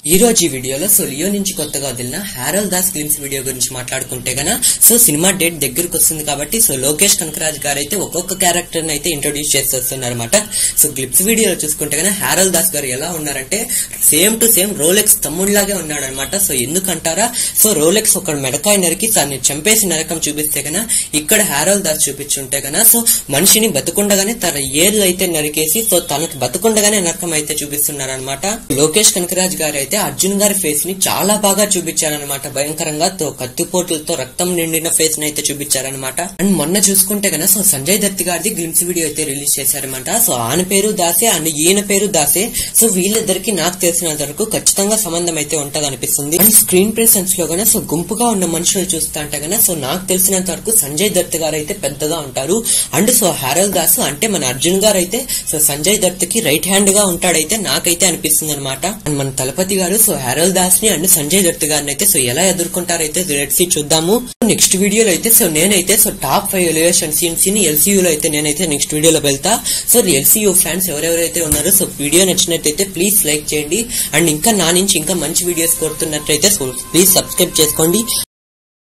ఈ రోజు ఈ వీడియోలో సో లియో నుంచి కొత్తగా వదిలిన హ్యారల్ దాస్ గ్లిమ్స్ వీడియో గురించి మాట్లాడుకుంటే గన సో సినిమా డేట్ దగ్గరకు వస్తుంది కాబట్టి సో లోకేష్ కనకరాజ్ గారు అయితే ఒక్కొక్క క్యారెక్టర్ అయితే ఇంట్రొడ్యూస్ చేసి వస్తున్నారు అనమాట సో గ్లిప్స్ వీడియోలో చూసుకుంటే గన హ్యారల్ దాస్ గారు ఎలా ఉన్నారంటే సేమ్ టు సేమ్ రోలెక్స్ తమ్ముళ్లాగే ఉన్నాడు అనమాట సో ఎందుకంటారా సో రోలెక్స్ ఒక మెడకాయ నరికి తను చంపేసి నరకం చూపిస్తే గన ఇక్కడ హ్యారల్ దాస్ చూపించుంటే గన సో మనిషిని బతుకుండగానే తన ఏళ్ళు అయితే నరికేసి సో తనకి బతుకుండగానే నరకం అయితే చూపిస్తున్నారు అనమాట లోకేష్ కనకరాజ్ గారు అయితే అర్జున్ గారి ఫేస్ ని చాలా బాగా చూపించారనమాట భయంకరంగా తో కత్తిపోటులతో రక్తం నిండిన ఫేస్ ని అయితే చూపించారనమాట అండ్ మొన్న చూసుకుంటే గన సో సంజయ్ దత్ గారిది గ్లిమ్స్ వీడియో అయితే రిలీజ్ చేశారనమాట సో ఆయన పేరు దాసే అండ్ ఈయన పేరు దాసే సో వీళ్ళిద్దరికి నాకు తెలిసినంత వరకు ఖచ్చితంగా సంబంధం అయితే ఉంటది అనిపిస్తుంది అండ్ స్క్రీన్ ప్రెసెన్స్ లో గన సో గుంపుగా ఉన్న మనుషులు చూస్తా అంటే గన సో నాకు తెలిసినంత వరకు సంజయ్ దత్ గారు అయితే పెద్దగా ఉంటారు అండ్ సో హారల్ దాస్ అంటే మన అర్జున్ గారు అయితే సో సంజయ్ దత్ కి రైట్ హ్యాండ్ గా ఉంటాడైతే నాకైతే అనిపిస్తుంది అనమాట అండ్ మన తలపతి గారు సో హారల్ దాస్ ని అండ్ సంజయ్ దత్ గారిని అయితే సో ఎలా ఎదుర్కొంటారైతే రెడ్ సీ చూద్దాము నెక్స్ట్ వీడియోలో అయితే సో నేనైతే so top five elevation scenes ని ఎల్సీయూ లో అయితే నేనైతే నెక్స్ట్ వీడియోలో వెళ్తా సో ఎల్సీయూ ఫ్యాన్స్ ఎవరెవరైతే ఉన్నారో సో వీడియో నచ్చినట్టయితే ప్లీజ్ లైక్ చేయండి అండ్ ఇంకా నా నుంచి ఇంకా మంచి వీడియోస్ కోరుతున్నట్లయితే సో ప్లీజ్ సబ్స్క్రైబ్ చేసుకోండి